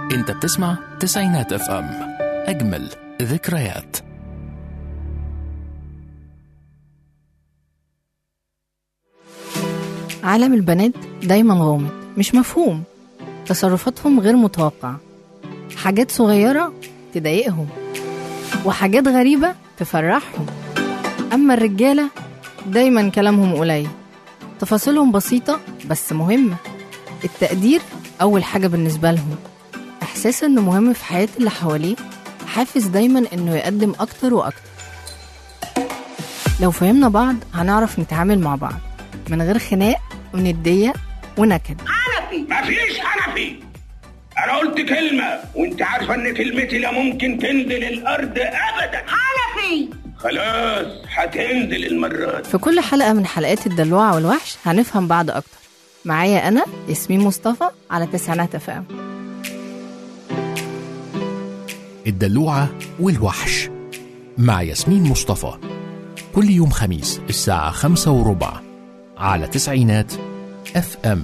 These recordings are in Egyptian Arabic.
انت بتسمع تسعينات اف ام اجمل ذكريات عالم البنات دايما غامض مش مفهوم تصرفاتهم غير متوقعة حاجات صغيرة تضايقهم وحاجات غريبة تفرحهم أما الرجالة دايما كلامهم قليل تفاصيلهم بسيطة بس مهمة التقدير أول حاجة بالنسبة لهم إحساس إنه مهم في حياة اللي حواليه حافز دايما إنه يقدم أكتر وأكتر لو فهمنا بعض هنعرف نتعامل مع بعض من غير خناق وندية ونكد مفيش حنفي انا قلت كلمة وانت عارفة ان كلمتي لا ممكن تنزل الارض ابدا حنفي خلاص هتنزل المرة دي في كل حلقة من حلقات الدلوعة والوحش هنفهم بعض أكتر معايا أنا ياسمين مصطفى على تسعينات اف ام الدلوعة والوحش مع ياسمين مصطفى كل يوم خميس الساعة خمسة وربع على تسعينات اف ام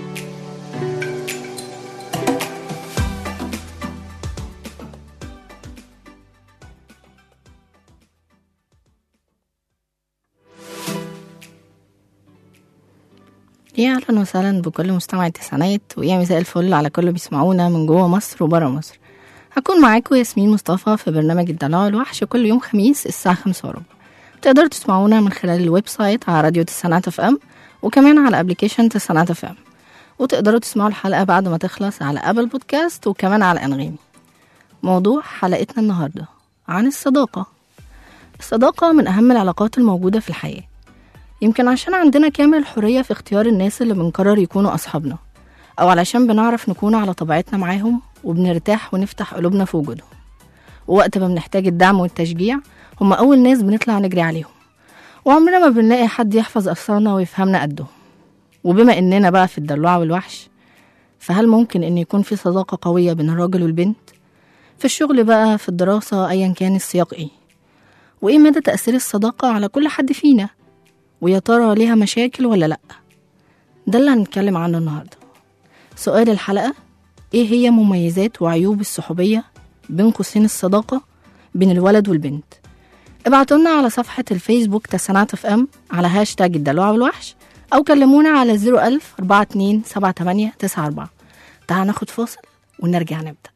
يا أهلا وسهلا بكل مستمع التسعينات ويا مساء الفل على كل اللي بيسمعونا من جوه مصر وبره مصر هكون معاكم ياسمين مصطفى في برنامج الدلوعة والوحش كل يوم خميس الساعة خمسة وربع تقدروا تسمعونا من خلال الويب سايت على راديو تسعينات اف ام وكمان على ابلكيشن تسعينات اف ام وتقدروا تسمعوا الحلقة بعد ما تخلص على ابل بودكاست وكمان على انغامي موضوع حلقتنا النهاردة عن الصداقة الصداقة من أهم العلاقات الموجودة في الحياة يمكن عشان عندنا كامل الحرية في اختيار الناس اللي بنقرر يكونوا أصحابنا أو علشان بنعرف نكون على طبيعتنا معاهم وبنرتاح ونفتح قلوبنا في وجودهم ووقت ما بنحتاج الدعم والتشجيع هم أول ناس بنطلع نجري عليهم وعمرنا ما بنلاقي حد يحفظ أسرارنا ويفهمنا قدهم وبما إننا بقى في الدلوعة والوحش فهل ممكن إن يكون في صداقة قوية بين الراجل والبنت؟ في الشغل بقى في الدراسة أيا كان السياق إيه وإيه مدى تأثير الصداقة على كل حد فينا ويا ترى ليها مشاكل ولا لأ ده اللي هنتكلم عنه النهاردة سؤال الحلقة إيه هي مميزات وعيوب الصحوبية بين قوسين الصداقة بين الولد والبنت ابعتولنا على صفحة الفيسبوك تسعينات اف ام على هاشتاج الدلوعة والوحش أو كلمونا على 01000 42 78 94 تعال ناخد فاصل ونرجع نبدأ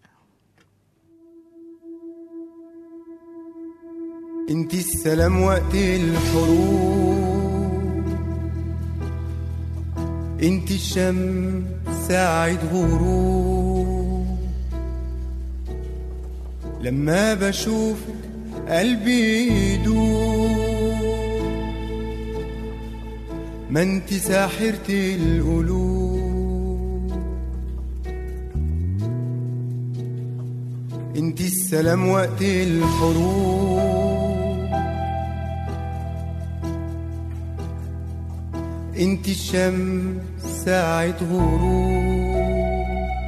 انت السلام وقت الحروب انت الشمس ساعة غروب لما بشوفك قلبي يدوب ما انت ساحرة القلوب انت السلام وقت الحروب انت الشمس ساعة غروب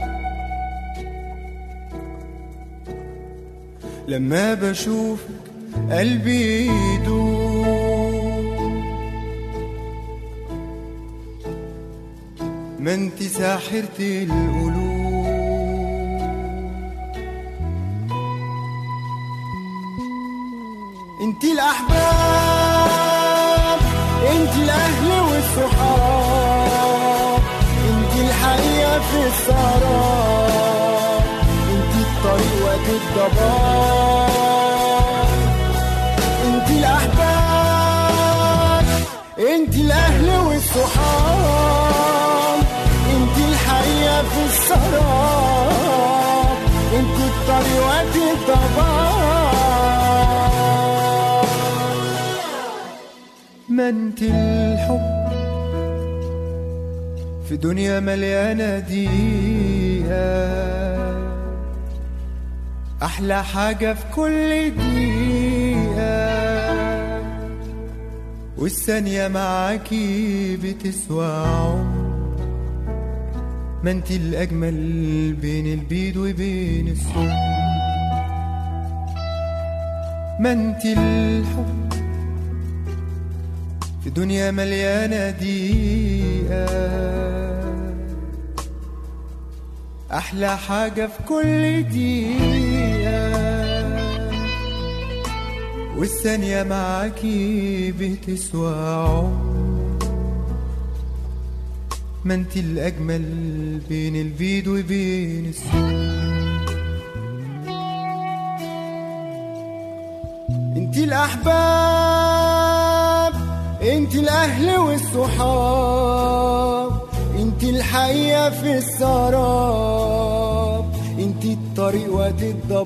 لما بشوفك قلبي يدوب ما انت ساحرة القلوب انت الاحباب انت الاهل والصحاب انت الحقيقه في السهرات انت الطريق وقت الضباب انت الاحباب انت الاهل والصحاب انت الحقيقه في السهرات انت الطريق وقت الضباب ما انت الحب في دنيا مليانة دقيقة أحلى حاجة في كل دقيقة والثانية معاكي بتسوى عمر ما انت الأجمل بين البيض وبين السم ما انت الحب في دنيا مليانة دقيقة أحلى حاجة في كل دقيقة والثانية معاكي بتسوى عمر ما انت الأجمل بين البيض وبين السوق انت الأحباب انت الأهل والصحاب انت الحقيقة في السراب انت الطريق وقت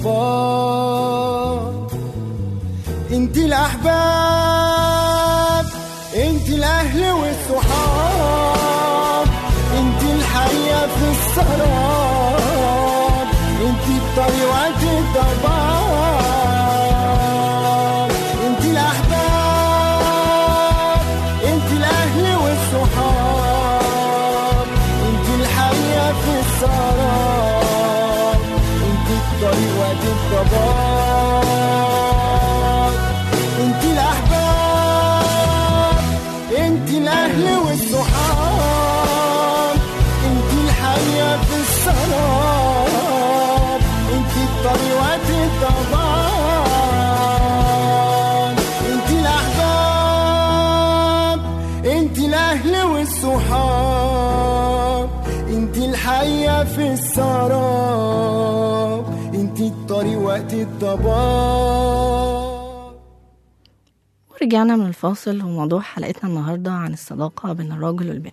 الضباب انت الأحباب انت الأهل والصحاب انت الحقيقة في السراب انت الطريق وقت الضباب انت الأحباب انت الأهل والصحاب انت الحقيقة في السراب انت الطريق وقت الضباب انت الأحباب انت الأهل والصحاب انت الحقيقة في السراب انت الطريق وقت الضباب انت الأحباب انت الأهل والصحاب انت الحقيقة في السراب انت الطريق وقت الضباب ورجعنا من الفاصل وموضوع حلقتنا النهاردة عن الصداقة بين الراجل والبنت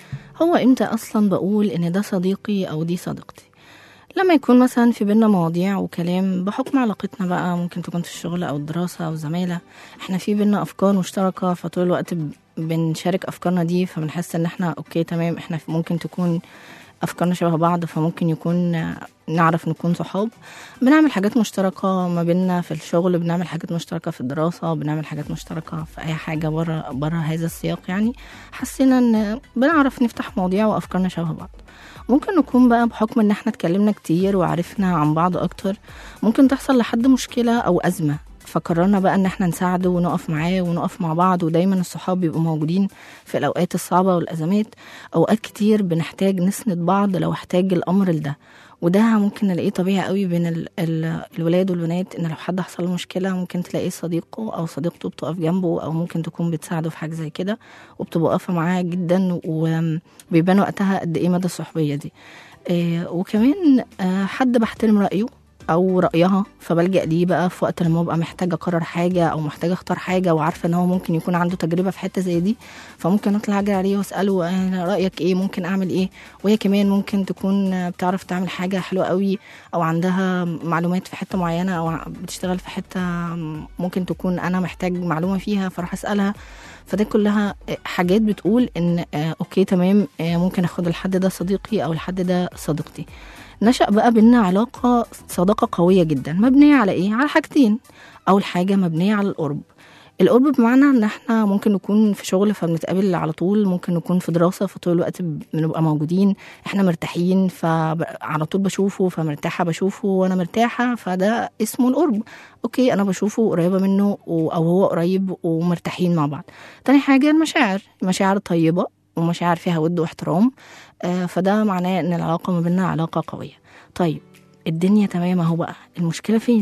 هو امتى اصلا بقول ان ده صديقي او دي صديقتي لما يكون مثلا في بينا مواضيع وكلام بحكم علاقتنا بقى ممكن تكون في الشغل او الدراسة او الزمالة احنا في بينا افكار مشتركة فطول الوقت ب- بنشارك افكارنا دي فبنحس ان احنا اوكي تمام احنا ممكن تكون افكارنا شبه بعض فممكن يكون آه، نعرف نكون صحاب بنعمل حاجات مشتركة ما بيننا في الشغل بنعمل حاجات مشتركة في الدراسة بنعمل حاجات مشتركة في أي حاجة بره بره هذا السياق يعني حسينا إن بنعرف نفتح مواضيع وأفكارنا شبه بعض ممكن نكون بقى بحكم إن احنا اتكلمنا كتير وعرفنا عن بعض أكتر ممكن تحصل لحد مشكلة أو أزمة فقررنا بقى ان احنا نساعده ونقف معاه ونقف مع بعض ودايما الصحاب بيبقوا موجودين في الاوقات الصعبه والازمات اوقات كتير بنحتاج نسند بعض لو احتاج الامر لده وده ممكن نلاقيه طبيعي قوي بين ال ال الولاد والبنات ان لو حد حصل له مشكله ممكن تلاقيه صديقه او صديقته بتقف جنبه او ممكن تكون بتساعده في حاجه زي كده وبتبقى واقفه معاه جدا وبيبان وقتها قد ايه مدى الصحوبيه دي آه، وكمان آه، حد بحترم رايه او رايها فبلجا ليه بقى في وقت لما ببقى محتاجه اقرر حاجه او محتاجه اختار حاجه وعارفه ان هو ممكن يكون عنده تجربه في حته زي دي فممكن اطلع اجري عليه واساله انا رايك ايه ممكن اعمل ايه وهي كمان ممكن تكون بتعرف تعمل حاجه حلوه قوي او عندها معلومات في حته معينه او بتشتغل في حته ممكن تكون انا محتاج معلومه فيها فراح اسالها فده كلها حاجات بتقول ان آه، اوكي تمام آه، ممكن اخد الحد ده صديقي او الحد ده صديقتي نشأ بقى بينا علاقة صداقة قوية جدا مبنية على ايه؟ على حاجتين أول حاجة مبنية على القرب القرب بمعنى ان احنا ممكن نكون في شغل فبنتقابل على طول ممكن نكون في دراسة فطول الوقت بنبقى موجودين احنا مرتاحين فعلى طول بشوفه فمرتاحة بشوفه وانا مرتاحة فده اسمه القرب اوكي انا بشوفه قريبة منه و- او هو قريب ومرتاحين مع بعض تاني حاجة المشاعر المشاعر طيبة ومشاعر فيها ود واحترام آه، فده معناه ان العلاقة ما بيننا علاقة قوية طيب الدنيا تمام اهو بقى المشكلة فين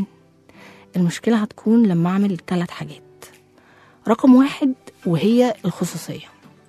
المشكلة هتكون لما اعمل ثلاث حاجات رقم واحد وهي الخصوصية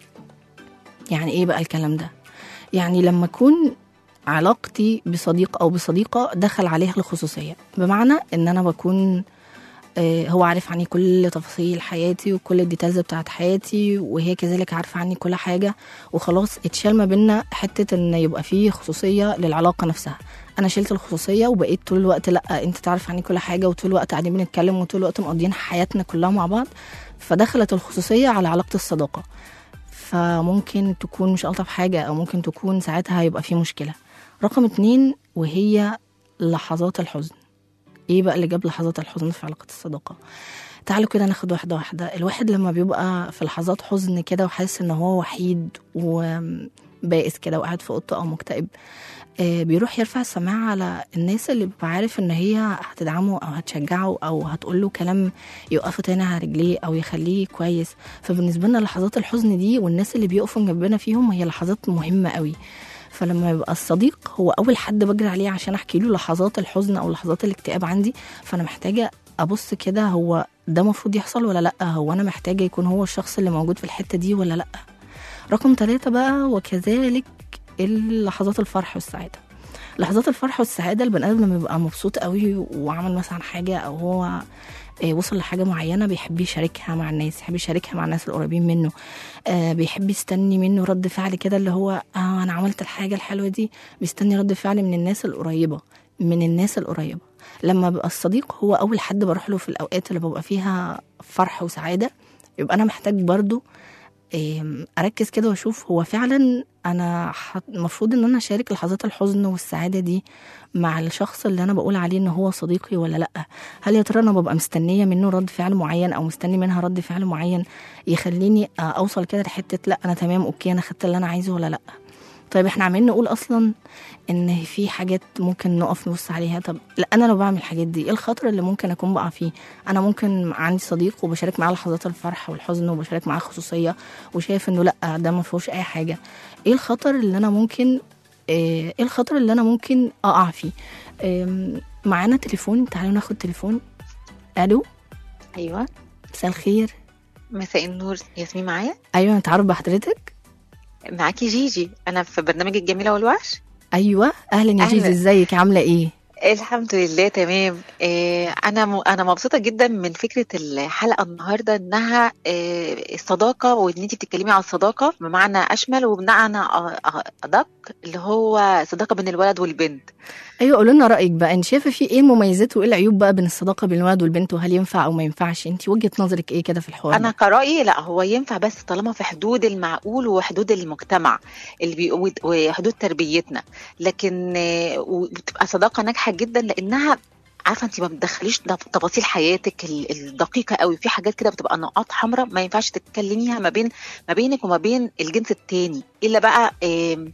يعني ايه بقى الكلام ده يعني لما اكون علاقتي بصديق او بصديقة دخل عليها الخصوصية بمعنى ان انا بكون آه، هو عارف عني كل تفاصيل حياتي وكل الديتيلز بتاعت حياتي وهي كذلك عارفة عني كل حاجة وخلاص اتشال ما بينا حتة ان يبقى فيه خصوصية للعلاقة نفسها انا شلت الخصوصية وبقيت طول الوقت لا انت تعرف عني كل حاجة وطول الوقت قاعدين بنتكلم وطول الوقت مقضيين حياتنا كلها مع بعض فدخلت الخصوصية على علاقة الصداقة فممكن تكون مش ألطف حاجة أو ممكن تكون ساعتها هيبقى في مشكلة رقم اتنين وهي لحظات الحزن ايه بقى اللي جاب لحظات الحزن في علاقة الصداقة تعالوا كده ناخد واحدة واحدة الواحد لما بيبقى في لحظات حزن كده وحاسس ان هو وحيد وبائس كده وقاعد في اوضته او مكتئب آه، بيروح يرفع السماعة على الناس اللي بيبقى عارف ان هي هتدعمه او هتشجعه او هتقول له كلام يوقفه تاني على رجليه او يخليه كويس فبالنسبة لنا لحظات الحزن دي والناس اللي بيقفوا جنبنا فيهم هي لحظات مهمة قوي فلما يبقى الصديق هو اول حد بجري عليه عشان احكي له لحظات الحزن او لحظات الاكتئاب عندي فانا محتاجه ابص كده هو ده المفروض يحصل ولا لا هو انا محتاجه يكون هو الشخص اللي موجود في الحته دي ولا لا رقم ثلاثة بقى وكذلك لحظات الفرح والسعادة لحظات الفرح والسعادة البني آدم لما بيبقى مبسوط قوي وعمل مثلا حاجة أو هو آه، وصل لحاجة معينة بيحب يشاركها مع الناس يحب يشاركها مع الناس القريبين منه آه، بيحب يستني منه رد فعل كده اللي هو اه أنا عملت الحاجة الحلوة دي بيستني رد فعل من الناس القريبة من الناس القريبة لما بيبقى الصديق هو أول حد بروح له في الأوقات اللي ببقى فيها فرح وسعادة يبقى أنا محتاج برضو إيه، اركز كده واشوف هو فعلا انا ح- المفروض ان انا اشارك لحظات الحزن والسعاده دي مع الشخص اللي انا بقول عليه ان هو صديقي ولا لا هل يا ترى انا ببقى مستنيه منه رد فعل معين او مستني منها رد فعل معين يخليني آه، اوصل كده لحته لا انا تمام اوكي انا خدت اللي انا عايزه ولا لا طيب احنا عمالين نقول اصلا ان في حاجات ممكن نقف نبص عليها طب لا انا لو بعمل الحاجات دي ايه الخطر اللي ممكن اكون بقع فيه انا ممكن عندي صديق وبشارك معاه لحظات الفرح والحزن وبشارك معاه خصوصيه وشايف انه لا ده ما فيهوش اي حاجه ايه الخطر اللي انا ممكن ايه الخطر اللي انا ممكن اقع فيه إيه معانا تليفون تعالوا ناخد تليفون الو ايوه مساء الخير مساء النور ياسمين معايا ايوه نتعرف بحضرتك معاكي جيجي انا في برنامج الجميله والوحش ايوه اهلا يا أهلا. جيجي ازيك عامله ايه الحمد لله تمام آه انا م... انا مبسوطه جدا من فكره الحلقه النهارده انها آه الصداقه وان انت بتتكلمي عن الصداقه بمعنى اشمل وبمعنى أ- أ- ادق اللي هو صداقه بين الولد والبنت ايوه قولوا لنا رايك بقى انت شايفه في ايه المميزات وايه العيوب بقى بين الصداقه بين الولد والبنت وهل ينفع او ما ينفعش انت وجهه نظرك ايه كده في الحوار انا ده؟ كرأيي لا هو ينفع بس طالما في حدود المعقول وحدود المجتمع اللي بي... ود- وحدود تربيتنا لكن آه، وبتبقى صداقه ناجحه جدا لانها عارفه انت ما بتدخليش تف- تفاصيل حياتك ال- الدقيقه قوي في حاجات كده بتبقى نقاط حمراء ما ينفعش تتكلميها ما بين ما بينك وما بين الجنس التاني الا بقى آم،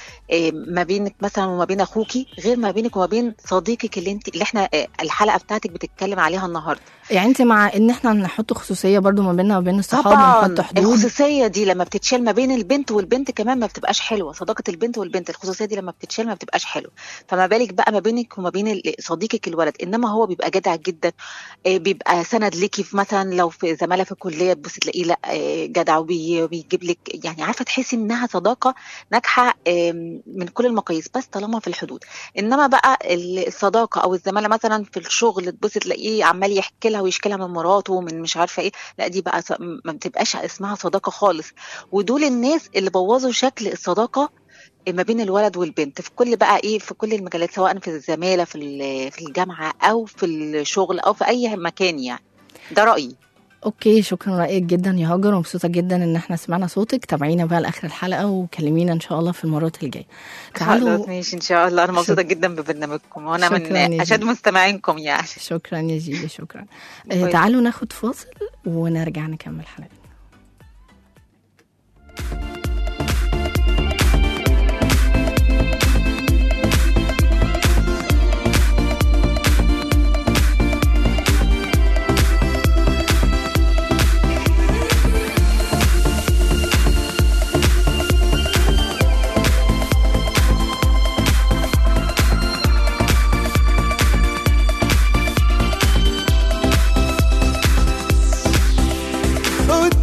آم، ما بينك مثلا وما بين اخوكي غير ما بينك وما بين صديقك اللي انت اللي احنا آه، الحلقه بتاعتك بتتكلم عليها النهارده يعني انت مع ان احنا نحط خصوصيه برضو ما بيننا وبين الصحاب طبعا ونحط حدود الخصوصيه دي لما بتتشال ما بين البنت والبنت كمان ما بتبقاش حلوه صداقه البنت والبنت الخصوصيه دي لما بتتشال ما بتبقاش حلوه فما بالك بقى ما بينك وما بين ال- صديقك الولد انما هو بيبقى جدع جدا آه، بيبقى سند ليكي في مثلا لو في زماله في الكليه تبصي تلاقيه لا آه، جدع وبي- وبيجيب لك يعني عارفه تحسي انها صداقه ناجحه آم، من كل المقاييس بس طالما في الحدود انما بقى ال- الصداقه او الزماله مثلا في الشغل تبصي تلاقيه عمال يحكي لها ويشكي لها من مراته ومن مش عارفه ايه لا دي بقى ص- ما بتبقاش اسمها صداقه خالص ودول الناس اللي بوظوا شكل الصداقه ما بين الولد والبنت في كل بقى ايه في كل المجالات سواء في الزماله في ال- في الجامعه او في الشغل او في اي مكان يعني ده رايي اوكي شكرا رايك جدا يا هاجر ومبسوطه جدا ان احنا سمعنا صوتك تابعينا بقى لاخر الحلقه وكلمينا ان شاء الله في المرات الجايه تعالوا خلاص ماشي ان شاء الله انا مبسوطه جدا ببرنامجكم وانا شكراً يا من جيجي. اشد مستمعينكم يعني شكرا يا جيلي شكرا آه باي. تعالوا ناخد فاصل ونرجع نكمل حلقتنا قدام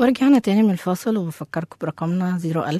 ورجعنا تاني من الفاصل وبفكركم برقمنا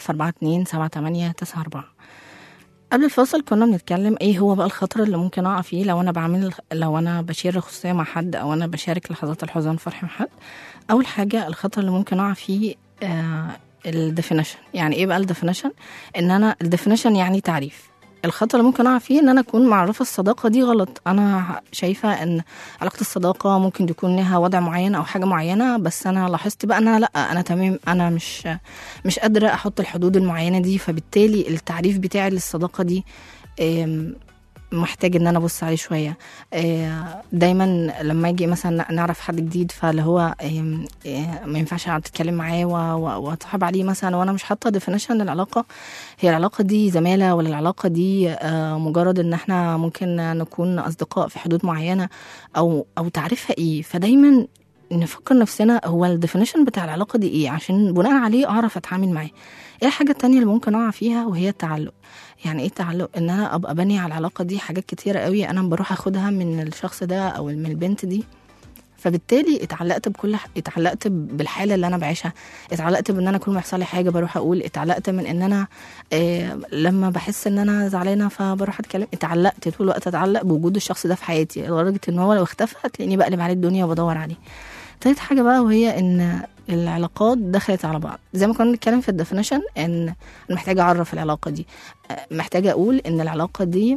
01042 قبل الفاصل كنا بنتكلم ايه هو بقى الخطر اللي ممكن اقع فيه لو انا بعمل لو انا بشير خصوصيه مع حد او انا بشارك لحظات الحزن والفرح مع حد اول حاجه الخطر اللي ممكن اقع فيه آه الديفينيشن يعني ايه بقى الديفينيشن ان انا الديفينيشن يعني تعريف الخطر اللي ممكن اقع فيه ان انا اكون معرفه الصداقه دي غلط انا شايفه ان علاقه الصداقه ممكن يكون لها وضع معين او حاجه معينه بس انا لاحظت بقى ان انا لا انا تمام انا مش مش قادره احط الحدود المعينه دي فبالتالي التعريف بتاعي للصداقه دي آم، محتاج ان انا ابص عليه شويه آه، دايما لما اجي مثلا نعرف حد جديد فاللي هو آم، آه، ما ينفعش اقعد اتكلم معاه و- و- واتصاحب عليه مثلا وانا مش حاطه ديفينيشن للعلاقه هي العلاقه دي زماله ولا العلاقه دي آه، مجرد ان احنا ممكن نكون اصدقاء في حدود معينه او او تعريفها ايه فدايما نفكر نفسنا هو الديفينيشن بتاع العلاقه دي ايه عشان بناء عليه اعرف اتعامل معاه ايه الحاجه التانية اللي ممكن اقع فيها وهي التعلق يعني ايه التعلق ان انا ابقى بني على العلاقه دي حاجات كتيره قوي انا بروح اخدها من الشخص ده او من البنت دي فبالتالي اتعلقت بكل ح... اتعلقت بالحاله اللي انا بعيشها اتعلقت بان انا كل ما يحصل لي حاجه بروح اقول اتعلقت من ان انا آه لما بحس ان انا زعلانه فبروح اتكلم اتعلقت طول الوقت اتعلق بوجود الشخص ده في حياتي لدرجه ان هو لو اختفى تلاقيني بقلب عليه الدنيا وبدور عليه تالت حاجه بقى وهي ان العلاقات دخلت على بعض زي ما كنا بنتكلم في الديفينيشن ان انا محتاجه اعرف العلاقه دي آه، محتاجه اقول ان العلاقه دي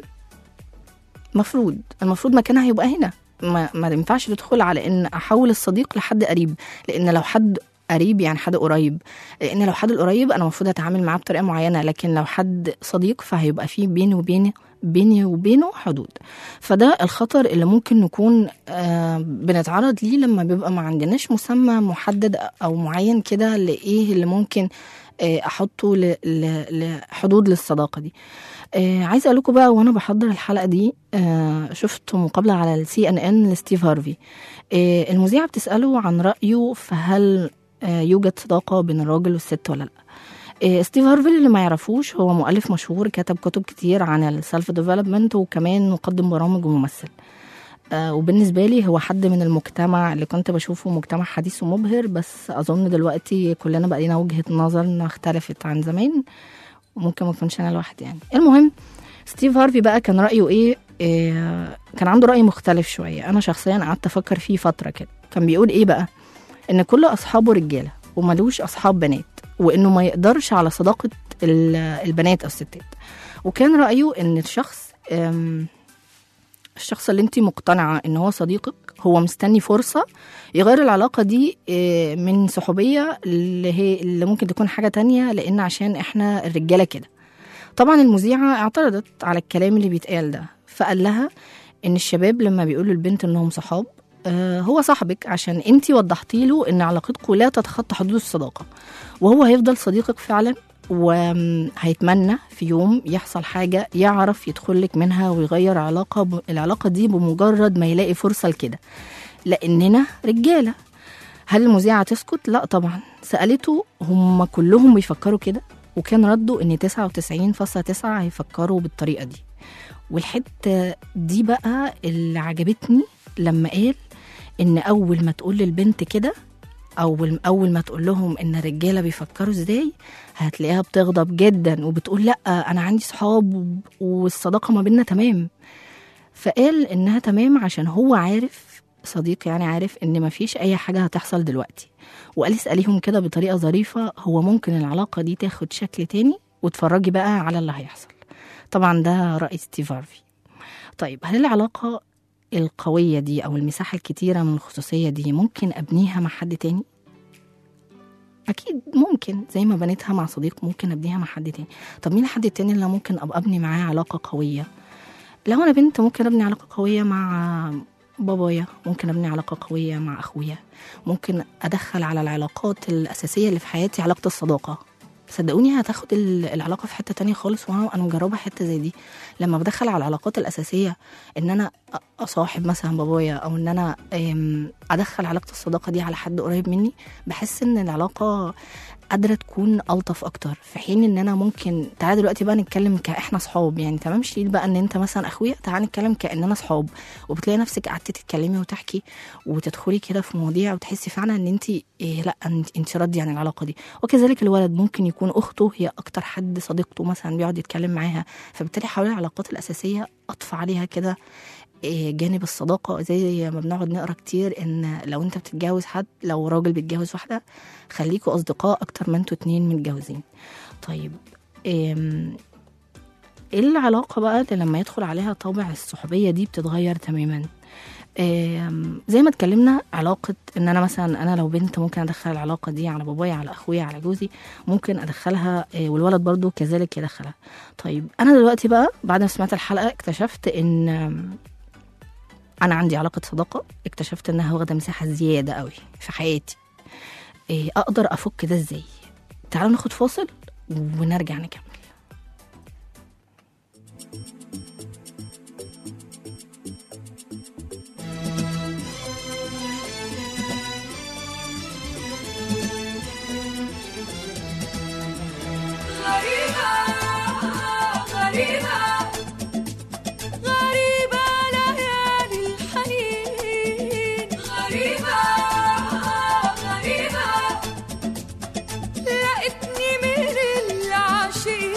مفروض المفروض مكانها هيبقى هنا ما, ما ينفعش تدخل على ان احول الصديق لحد قريب لان لو حد قريب يعني حد قريب لان لو حد القريب انا المفروض اتعامل معاه بطريقه معينه لكن لو حد صديق فهيبقى فيه بيني وبينه بيني وبينه حدود فده الخطر اللي ممكن نكون آه بنتعرض ليه لما بيبقى ما عندناش مسمى محدد او معين كده لايه اللي ممكن آه احطه ل- ل- لحدود للصداقه دي آه عايزه اقول لكم بقى وانا بحضر الحلقه دي آه شفت مقابله على السي ان ان لستيف هارفي آه المذيعه بتساله عن رايه فهل آه يوجد صداقه بين الراجل والست ولا لا آه ستيف هارفي اللي ما يعرفوش هو مؤلف مشهور كتب كتب كتير عن السيلف ديفلوبمنت وكمان مقدم برامج وممثل آه وبالنسبة لي هو حد من المجتمع اللي كنت بشوفه مجتمع حديث ومبهر بس أظن دلوقتي كلنا بقى لنا وجهة نظرنا اختلفت عن زمان وممكن ما اكونش أنا لوحدي يعني المهم ستيف هارفي بقى كان رأيه إيه, إيه كان عنده رأي مختلف شوية أنا شخصيا قعدت أفكر فيه فترة كده كان بيقول إيه بقى إن كل أصحابه رجالة وملوش أصحاب بنات وإنه ما يقدرش على صداقة ال- البنات أو الستات وكان رأيه إن الشخص أم، الشخص اللي انت مقتنعة ان هو صديقك هو مستني فرصة يغير العلاقة دي إيه، من صحوبية اللي هي اللي ممكن تكون حاجة تانية لان عشان احنا الرجالة كده طبعا المذيعة اعترضت على الكلام اللي بيتقال ده فقال لها ان الشباب لما بيقولوا البنت انهم صحاب آه، هو صاحبك عشان انت وضحتي له ان علاقتكم لا تتخطى حدود الصداقة وهو هيفضل صديقك فعلا وهيتمنى في يوم يحصل حاجة يعرف يدخل لك منها ويغير علاقة ب... العلاقة دي بمجرد ما يلاقي فرصة لكده لأننا رجالة هل المذيعة تسكت؟ لا طبعا سألته هم كلهم بيفكروا كده وكان رده ان 99.9 هيفكروا بالطريقة دي والحتة دي بقى اللي عجبتني لما قال ان اول ما تقول للبنت كده اول اول ما تقول لهم ان الرجاله بيفكروا ازاي هتلاقيها بتغضب جدا وبتقول لا انا عندي صحاب وب- والصداقه ما بيننا تمام فقال انها تمام عشان هو عارف صديق يعني عارف ان مفيش اي حاجه هتحصل دلوقتي وقال اساليهم كده بطريقه ظريفه هو ممكن العلاقه دي تاخد شكل تاني وتفرجي بقى على اللي هيحصل طبعا ده راي ستيف هارفي طيب هل العلاقه القويه دي او المساحه الكتيره من الخصوصيه دي ممكن ابنيها مع حد تاني اكيد ممكن زي ما بنيتها مع صديق ممكن ابنيها مع حد تاني طب مين الحد التاني اللي ممكن ابقى ابني معاه علاقه قويه لو انا بنت ممكن ابني علاقه قويه مع بابايا ممكن ابني علاقه قويه مع اخويا ممكن ادخل على العلاقات الاساسيه اللي في حياتي علاقه الصداقه صدقوني هتاخد ال- العلاقه في حته تانية خالص وانا انا مجربه حته زي دي لما بدخل على العلاقات الاساسيه ان انا أ- اصاحب مثلا بابايا او ان انا أم، ادخل علاقه الصداقه دي على حد قريب مني بحس ان العلاقه قادره تكون الطف اكتر في حين ان انا ممكن تعالى دلوقتي بقى نتكلم كاحنا صحاب يعني تمام شيل بقى ان انت مثلا اخويا تعالى نتكلم كاننا صحاب وبتلاقي نفسك قعدتي تتكلمي وتحكي وتدخلي كده في مواضيع وتحسي فعلا ان انت إيه لا انت, انت راضيه عن العلاقه دي وكذلك الولد ممكن يكون اخته هي اكتر حد صديقته مثلا بيقعد يتكلم معاها فبالتالي حوالي العلاقات الاساسيه اطفى عليها كده إيه، جانب الصداقة زي ما بنقعد نقرا كتير ان لو انت بتتجوز حد لو راجل بيتجوز واحدة خليكوا اصدقاء اكتر ما انتوا اتنين متجوزين طيب إم، ايه العلاقة بقى اللي لما يدخل عليها طابع الصحوبية دي بتتغير تماما إم، زي ما اتكلمنا علاقة ان انا مثلا انا لو بنت ممكن ادخل العلاقة دي على بابايا على اخويا على جوزي ممكن ادخلها إيه، والولد برضو كذلك يدخلها طيب انا دلوقتي بقى بعد ما سمعت الحلقة اكتشفت ان أم، انا عندي علاقه صداقه اكتشفت انها واخده مساحه زياده قوي في حياتي إيه اقدر افك ده ازاي تعالوا ناخد فاصل ونرجع نكمل غريبة غريبة غريبة ليالي الحنين غريبة غريبة لقيتني من العاشقين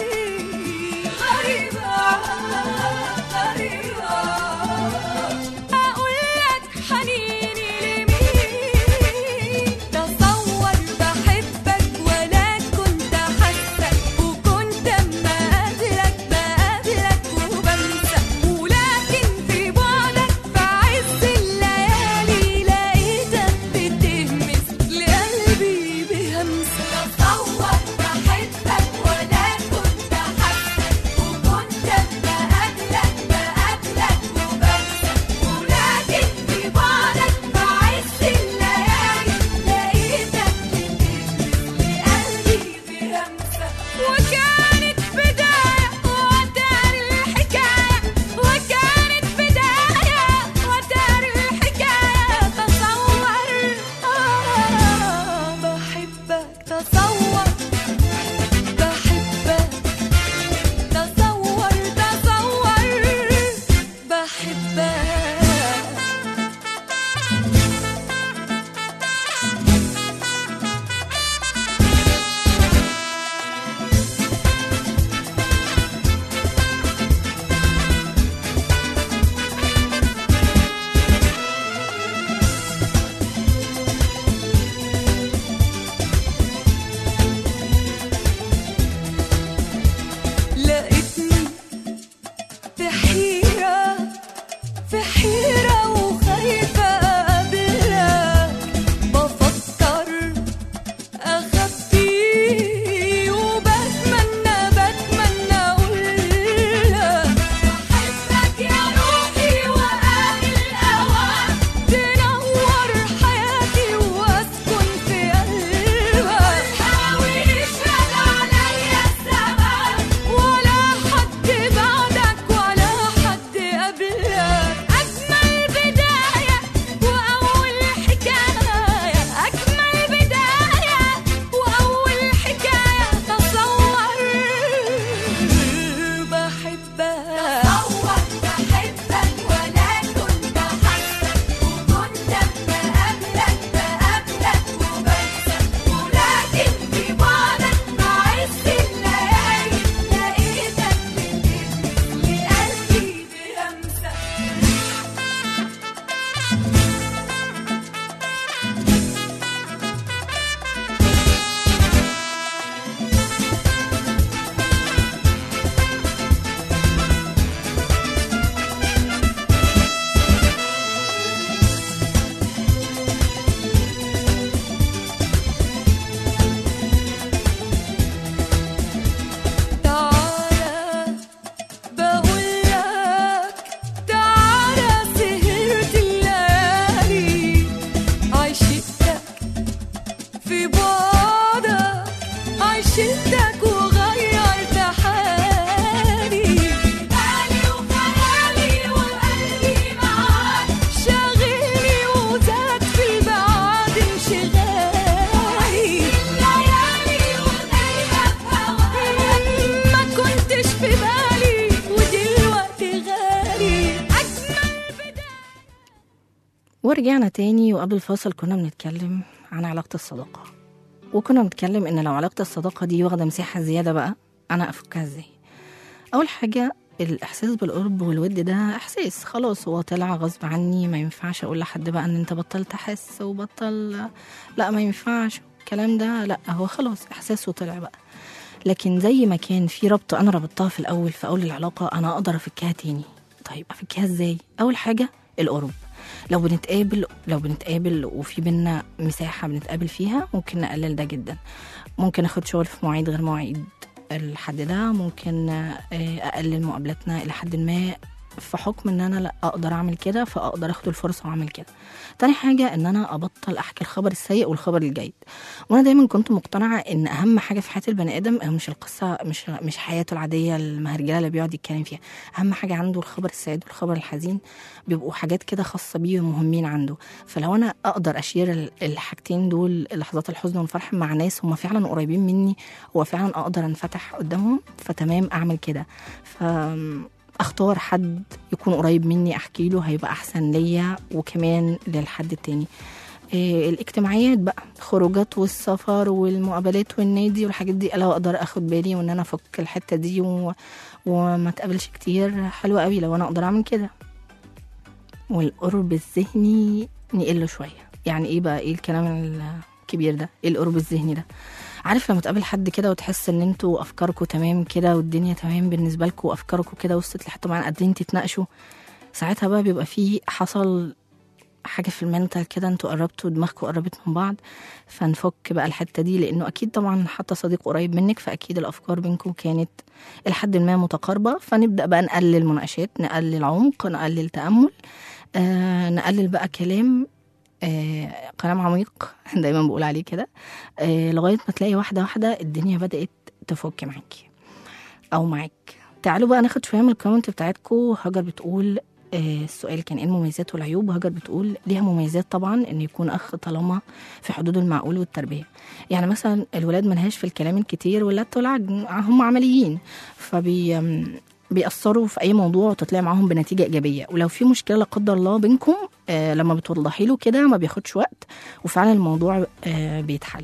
ورجعنا تاني وقبل الفاصل كنا بنتكلم عن علاقة الصداقة وكنا بنتكلم إن لو علاقة الصداقة دي واخدة مساحة زيادة بقى أنا أفكها إزاي أول حاجة الإحساس بالقرب والود ده إحساس خلاص هو طلع غصب عني ما ينفعش أقول لحد بقى إن أنت بطلت أحس وبطل لا ما ينفعش الكلام ده لا هو خلاص إحساسه طلع بقى لكن زي ما كان في ربطة أنا ربطتها في الأول في أول العلاقة أنا أقدر أفكها تاني طيب أفكها إزاي؟ أول حاجة القرب لو بنتقابل لو بنتقابل وفي بينا مساحة بنتقابل فيها ممكن نقلل ده جدا ممكن اخد شغل في مواعيد غير مواعيد الحد ده ممكن آه، اقلل مقابلاتنا الى حد ما في حكم ان انا لا اقدر اعمل كده فاقدر اخد الفرصه واعمل كده تاني حاجه ان انا ابطل احكي الخبر السيء والخبر الجيد وانا دايما كنت مقتنعه ان اهم حاجه في حياه البني ادم هو مش القصه مش مش حياته العاديه المهرجله اللي بيقعد يتكلم فيها اهم حاجه عنده الخبر السعيد والخبر الحزين بيبقوا حاجات كده خاصه بيه ومهمين عنده فلو انا اقدر اشير ال- الحاجتين دول لحظات الحزن والفرح مع ناس هم فعلا قريبين مني هو فعلا اقدر انفتح قدامهم فتمام اعمل كده ف اختار حد يكون قريب مني احكي له هيبقى احسن ليا وكمان للحد التاني إيه الاجتماعيات بقى خروجات والسفر والمقابلات والنادي والحاجات دي لو اقدر اخد بالي وان انا افك الحته دي و... وما تقابلش كتير حلوة قوي لو انا اقدر اعمل كده والقرب الذهني نقله شويه يعني ايه بقى ايه الكلام الكبير ده ايه القرب الذهني ده عارف لما تقابل حد كده وتحس ان انتوا افكاركم تمام كده والدنيا تمام بالنسبه لكم وافكاركم كده وصلت لحته معينه قادرين تتناقشوا ساعتها بقى بيبقى في حصل حاجه في المنتال كده انتوا قربتوا دماغكم قربت من بعض فنفك بقى الحته دي لانه اكيد طبعا حتى صديق قريب منك فاكيد الافكار بينكم كانت لحد ما متقاربه فنبدا بقى نقلل مناقشات نقلل عمق نقلل تامل آه نقلل بقى كلام آه كلام عميق دايما بقول عليه كده آه لغايه ما تلاقي واحده واحده الدنيا بدات تفك معاكي او معاك تعالوا بقى ناخد شويه من الكومنت بتاعتكم هاجر بتقول آه، السؤال كان ايه المميزات والعيوب هاجر بتقول ليها مميزات طبعا ان يكون اخ طالما في حدود المعقول والتربيه يعني مثلا الولاد ملهاش في الكلام الكتير واللات والعجن هم عمليين فبي آم، بيأثروا في أي موضوع وتطلع معاهم بنتيجة إيجابية ولو في مشكلة لا قدر الله بينكم آه لما بتوضحي له كده ما بياخدش وقت وفعلا الموضوع آه بيتحل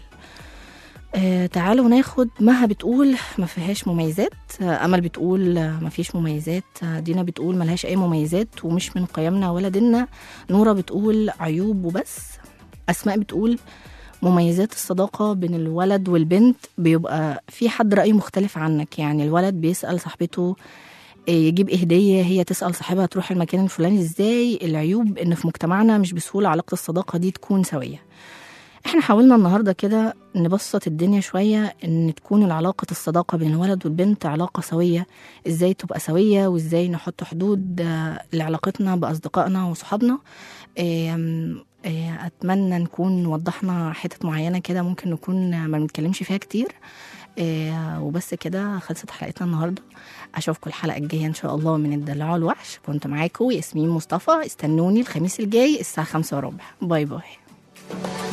آه تعالوا ناخد مها بتقول ما فيهاش مميزات آه امل بتقول آه ما فيش مميزات آه دينا بتقول ما لهاش اي مميزات ومش من قيمنا ولا ديننا نوره بتقول عيوب وبس اسماء بتقول مميزات الصداقة بين الولد والبنت بيبقى في حد رأيه مختلف عنك يعني الولد بيسأل صاحبته إيه يجيب إيه هدية هي تسأل صاحبها تروح المكان الفلاني ازاي العيوب ان في مجتمعنا مش بسهولة علاقة الصداقة دي تكون سوية احنا حاولنا النهاردة كده نبسط الدنيا شوية ان تكون العلاقة الصداقة بين الولد والبنت علاقة سوية ازاي تبقى سوية وازاي نحط حدود آه، لعلاقتنا بأصدقائنا وصحابنا آم، آه، اتمنى نكون وضحنا حتت معينه كده ممكن نكون ما بنتكلمش فيها كتير آه، وبس كده خلصت حلقتنا النهارده اشوفكم الحلقه الجايه ان شاء الله من الدلع الوحش كنت معاكم ياسمين مصطفى استنوني الخميس الجاي الساعه خمسة وربع باي باي